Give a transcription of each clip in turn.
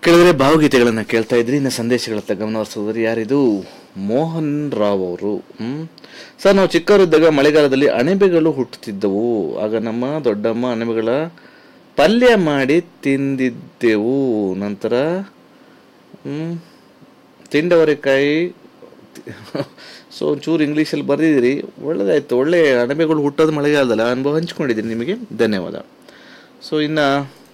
ಕೆಳಗಡೆ ಭಾವಗೀತೆಗಳನ್ನು ಕೇಳ್ತಾ ಇದ್ರಿ ಇನ್ನು ಸಂದೇಶಗಳತ್ತ ಗಮನ ಹರಿಸೋದ್ರೆ ಯಾರಿದು ಮೋಹನ್ ರಾವ್ ಅವರು ಹ್ಮ್ ಸರ್ ನಾವು ಚಿಕ್ಕವರಿದ್ದಾಗ ಮಳೆಗಾಲದಲ್ಲಿ ಅಣಬೆಗಳು ಹುಟ್ಟುತ್ತಿದ್ದವು ಆಗ ನಮ್ಮ ದೊಡ್ಡಮ್ಮ ಅಣಬೆಗಳ ಪಲ್ಯ ಮಾಡಿ ತಿಂದಿದ್ದೆವು ನಂತರ ಹ್ಮ್ ತಿಂಡವರೆಕಾಯಿ ಸೊ ಒಂಚೂರು ಇಂಗ್ಲೀಷಲ್ಲಿ ಬರೆದಿದ್ದೀರಿ ಒಳ್ಳೆದಾಯ್ತು ಒಳ್ಳೆ ಅಣಬೆಗಳು ಹುಟ್ಟೋದು ಮಳೆಗಾಲದಲ್ಲ ಅನುಭವ ಹಂಚ್ಕೊಂಡಿದ್ದೀನಿ ನಿಮಗೆ ಧನ್ಯವಾದ ಸೊ ಇನ್ನು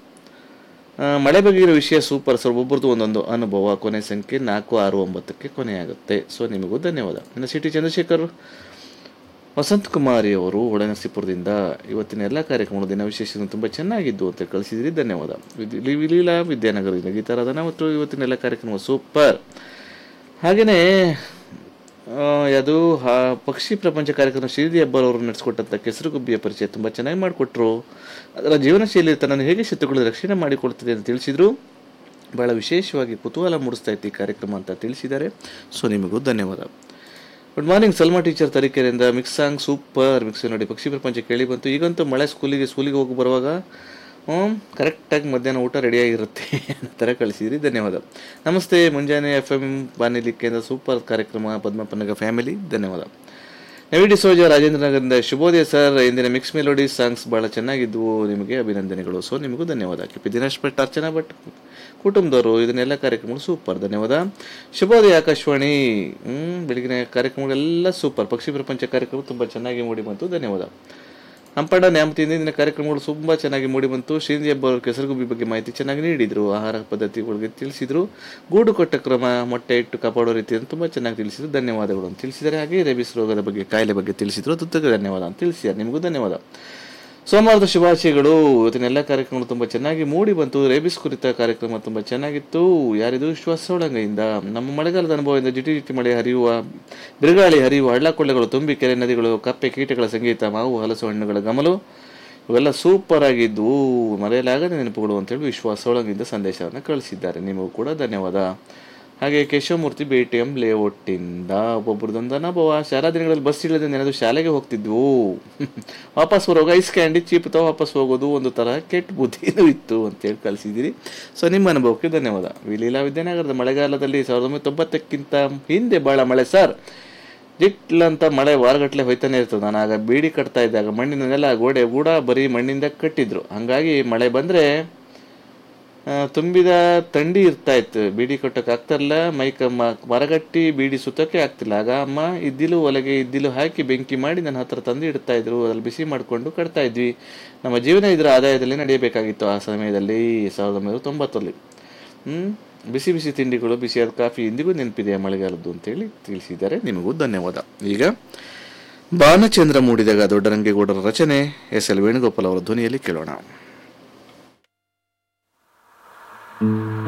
ಆ, ಮಳೆ ಬಗ್ಗೆ ಇರೋ ವಿಷಯ ಸೂಪರ್ ಸರ್ ಒಬ್ಬರದ್ದು ಒಂದೊಂದು ಅನುಭವ ಕೊನೆ ಸಂಖ್ಯೆ ನಾಲ್ಕು ಆರು ಒಂಬತ್ತಕ್ಕೆ ಕೊನೆಯಾಗುತ್ತೆ ಸೊ ನಿಮಗೂ ಧನ್ಯವಾದ ಇನ್ನು ಸಿಟಿ ಚಂದ್ರಶೇಖರ್ ವಸಂತ್ ಕುಮಾರಿ ಅವರು ಹೊಳೆನರಸೀಪುರದಿಂದ ಇವತ್ತಿನ ಎಲ್ಲ ಕಾರ್ಯಕ್ರಮಗಳು ದಿನ ವಿಶೇಷ ತುಂಬ ಚೆನ್ನಾಗಿದ್ದು ಅಂತ ಕಳಿಸಿದ್ರಿ ಧನ್ಯವಾದ ವಿದ್- ಲಿ- ಲೀಲಾ ವಿದ್ಯಾನಗರದಿಂದ ಗೀತಾರಾಧನ ಮತ್ತು ಇವತ್ತಿನ ಎಲ್ಲ ಕಾರ್ಯಕ್ರಮ ಸೂಪರ್ ಹಾಗೆಯೇ ಅದು ಹಾ- ಪಕ್ಷಿ ಪ್ರಪಂಚ ಕಾರ್ಯಕ್ರಮ ಶ್ರೀದಿ ಹಬ್ಬರ್ ಅವರು ನಡೆಸಿಕೊಟ್ಟಂಥ ಕೆಸರುಗುಬ್ಬಿಯ ಪರಿಚಯ ತುಂಬ ಚೆನ್ನಾಗಿ ಮಾಡಿಕೊಟ್ರು ಅದರ ಜೀವನ ಶೈಲಿ ತನ್ನನ್ನು ಹೇಗೆ ಶತ್ರುಗಳು ರಕ್ಷಣೆ ಮಾಡಿಕೊಡ್ತದೆ ಅಂತ ತಿಳಿಸಿದ್ರು ಬಹಳ ವಿಶೇಷವಾಗಿ ಕುತೂಹಲ ಮೂಡಿಸ್ತಾ ಇತ್ತು ಈ ಕಾರ್ಯಕ್ರಮ ಅಂತ ತಿಳಿಸಿದ್ದಾರೆ ಸೊ ನಿಮಗೂ ಧನ್ಯವಾದ ಗುಡ್ ಮಾರ್ನಿಂಗ್ ಸಲ್ಮಾ ಟೀಚರ್ ತರೀಕೆರೆಯಿಂದ ಮಿಕ್ಸ್ ಸಾಂಗ್ ಸೂಪರ್ ಮಿಕ್ಸ್ ನೋಡಿ ಪಕ್ಷಿ ಪ್ರಪಂಚ ಕೇಳಿ ಬಂತು ಈಗಂತೂ ಮಳೆ ಸ್ಕೂಲಿಗೆ ಸ್ಕೂಲಿಗೆ ಹೋಗಿ ಬರುವಾಗ ಹ್ಞೂ ಕರೆಕ್ಟಾಗಿ ಮಧ್ಯಾಹ್ನ ಊಟ ರೆಡಿಯಾಗಿರುತ್ತೆ ಅನ್ನೋ ಥರ ಕಳಿಸಿದ್ರಿ ಧನ್ಯವಾದ ನಮಸ್ತೆ ಮುಂಜಾನೆ ಎಫ್ ಎಮ್ ಬಾನಿಲಿ ಕೇಂದ್ರ ಸೂಪರ್ ಕಾರ್ಯಕ್ರಮ ಪದ್ಮಪನ್ನಗ ಫ್ಯಾಮಿಲಿ ಧನ್ಯವಾದ ನವಿ ಡಿಸೋಜ ರಾಜೇಂದ್ರ ನಗರದಿಂದ ಶುಭೋದಯ ಸರ್ ಇಂದಿನ ಮಿಕ್ಸ್ ಮೆಲೋಡಿ ಸಾಂಗ್ಸ್ ಭಾಳ ಚೆನ್ನಾಗಿದ್ವು ನಿಮಗೆ ಅಭಿನಂದನೆಗಳು ಸೊ ನಿಮಗೂ ಧನ್ಯವಾದ ಕೆ ಪಿ ದಿನೇಶ್ ಭಟ್ ಅರ್ಚನಾ ಭಟ್ ಕುಟುಂಬದವರು ಇದನ್ನೆಲ್ಲ ಕಾರ್ಯಕ್ರಮಗಳು ಸೂಪರ್ ಧನ್ಯವಾದ ಶುಭೋದಯ ಆಕಾಶವಾಣಿ ಹ್ಮ್ ಬೆಳಗಿನ ಕಾರ್ಯಕ್ರಮಗಳೆಲ್ಲ ಸೂಪರ್ ಪಕ್ಷಿ ಪ್ರಪಂಚ ಕಾರ್ಯಕ್ರಮ ತುಂಬ ಚೆನ್ನಾಗಿ ಮೂಡಿ ಬಂತು ಧನ್ಯವಾದ ಹಂಪಣ್ಣ ನ್ಯಾಮತಿಯಿಂದ ಇಂದಿನ ಕಾರ್ಯಕ್ರಮಗಳು ತುಂಬ ಚೆನ್ನಾಗಿ ಮೂಡಿ ಬಂತು ಶ್ರೀಂದಿ ಹಬ್ಬ ಅವರು ಕೆಸರುಗುಬ್ಬಿ ಬಗ್ಗೆ ಮಾಹಿತಿ ಚೆನ್ನಾಗಿ ನೀಡಿದರು ಆಹಾರ ಪದ್ಧತಿಗಳಿಗೆ ತಿಳಿಸಿದರು ಗೂಡು ಕೊಟ್ಟ ಕ್ರಮ ಮೊಟ್ಟೆ ಇಟ್ಟು ಕಾಪಾಡೋ ರೀತಿಯನ್ನು ತುಂಬ ಚೆನ್ನಾಗಿ ತಿಳಿಸಿದ್ರು ಧನ್ಯವಾದಗಳು ಅಂತ ತಿಳಿಸಿದ್ದಾರೆ ಹಾಗೆ ರೇಬಿಸ್ ರೋಗದ ಬಗ್ಗೆ ಕಾಯಿಲೆ ಬಗ್ಗೆ ತಿಳಿಸಿದ್ರು ಅದಕ್ಕೆ ಧನ್ಯವಾದ ಅಂತ ತಿಳಿಸಿದ್ದಾರೆ ನಿಮಗೂ ಧನ್ಯವಾದ ಸೋಮವಾರದ ಶುಭಾಶಯಗಳು ಇವತ್ತಿನ ಎಲ್ಲ ಕಾರ್ಯಕ್ರಮಗಳು ತುಂಬ ಚೆನ್ನಾಗಿ ಮೂಡಿ ಬಂತು ರೇಬಿಸ್ ಕುರಿತ ಕಾರ್ಯಕ್ರಮ ತುಂಬ ಚೆನ್ನಾಗಿತ್ತು ಯಾರಿದು ವಿಶ್ವಾಸ ಸೋಳಂಗೆಯಿಂದ ನಮ್ಮ ಮಳೆಗಾಲದ ಅನುಭವದಿಂದ ಜಿಟಿ ಜಿಟಿ ಮಳೆ ಹರಿಯುವ ಬಿರುಗಾಳಿ ಹರಿಯುವ ಹಳ್ಳಕೊಳ್ಳೆಗಳು ತುಂಬಿ ಕೆರೆ ನದಿಗಳು ಕಪ್ಪೆ ಕೀಟಗಳ ಸಂಗೀತ ಮಾವು ಹಲಸು ಹಣ್ಣುಗಳ ಗಮಲು ಇವೆಲ್ಲ ಸೂಪರ್ ಆಗಿದ್ವು ಮರೆಯಲಾಗದ ನೆನಪುಗಳು ಅಂತೇಳಿ ವಿಶ್ವಾಸ ಸೋಳಂಗಿಂದ ಸಂದೇಶವನ್ನು ಕಳಿಸಿದ್ದಾರೆ ನಿಮಗೂ ಕೂಡ ಧನ್ಯವಾದ ಹಾಗೆ ಕೇಶವಮೂರ್ತಿ ಬಿ ಟಿ ಎಂ ಲೇಔಟಿಂದ ಒಬ್ಬೊಬ್ರದೊಂದು ಅನುಭವ ಶಾಲಾ ದಿನಗಳಲ್ಲಿ ಬಸ್ ಇಲ್ಲದೆ ನೆನೆದು ಶಾಲೆಗೆ ಹೋಗ್ತಿದ್ವು ವಾಪಸ್ ಬರುವಾಗ ಐಸ್ ಕ್ಯಾಂಡಿ ಚೀಪ್ ತಾವು ವಾಪಸ್ ಹೋಗೋದು ಒಂದು ಥರ ಕೆಟ್ಟ ಬುದ್ಧಿನೂ ಇತ್ತು ಅಂತೇಳಿ ಕಳಿಸಿದ್ದೀರಿ ಸೊ ನಿಮ್ಮ ಅನುಭವಕ್ಕೆ ಧನ್ಯವಾದ ವಿಲೀಲಾ ವಿದ್ಯಾನಗರದ ಮಳೆಗಾಲದಲ್ಲಿ ಸಾವಿರದ ಒಂಬೈನೂರ ತೊಂಬತ್ತಕ್ಕಿಂತ ಹಿಂದೆ ಭಾಳ ಮಳೆ ಸರ್ ಜಿಟ್ಲಂತ ಮಳೆ ವಾರಗಟ್ಟಲೆ ಹೋಯ್ತಾನೆ ಇರ್ತದೆ ನಾನು ಆಗ ಬೀಡಿ ಕಟ್ತಾ ಇದ್ದಾಗ ಮಣ್ಣಿನ ನೆಲ ಗೋಡೆ ಕೂಡ ಬರೀ ಮಣ್ಣಿಂದ ಕಟ್ಟಿದ್ರು ಹಾಗಾಗಿ ಮಳೆ ಬಂದರೆ ತುಂಬಿದ ತಂಡಿ ಇರ್ತಾ ಇತ್ತು ಬೀಡಿ ಕಟ್ಟಕ್ಕೆ ಆಗ್ತಾರಲ್ಲ ಮೈಕ ಮ- ಮರಗಟ್ಟಿ ಬೀಡಿ ಸುತ್ತಕ್ಕೆ ಆಗ್ತಿಲ್ಲ ಆಗ ಅಮ್ಮ ಇದ್ದಿಲು ಒಲೆಗೆ ಇದ್ದಿಲು ಹಾಕಿ ಬೆಂಕಿ ಮಾಡಿ ನನ್ನ ಹತ್ರ ತಂದು ಇಡ್ತಾ ಇದ್ರು ಅದ್ರಲ್ಲಿ ಬಿಸಿ ಮಾಡಿಕೊಂಡು ಕಟ್ತಾ ಇದ್ವಿ ನಮ್ಮ ಜೀವನ ಇದರ ಆದಾಯದಲ್ಲಿ ನಡೆಯಬೇಕಾಗಿತ್ತು ಆ ಸಮಯದಲ್ಲಿ ಸಾವಿರದ ಒಂಬೈನೂರ ತೊಂಬತ್ತರಲ್ಲಿ ಹ್ಮ್ ಬಿಸಿ ಬಿಸಿ ತಿಂಡಿಗಳು ಬಿಸಿಯಾದ ಕಾಫಿ ಇಂದಿಗೂ ನೆನಪಿದೆ ಮಳೆಗಾಲದ್ದು ಅಂತೇಳಿ ತಿಳಿಸಿದ್ದಾರೆ ನಿಮಗೂ ಧನ್ಯವಾದ ಈಗ ಬಾನಚಂದ್ರ ಮೂಡಿದಾಗ ದೊಡ್ಡರಂಗೇಗೌಡರ ರಚನೆ ಎಸ್ ಎಲ್ ವೇಣುಗೋಪಾಲ್ ಅವರ ಧ್ವನಿಯಲ್ಲಿ ಕೇಳೋಣ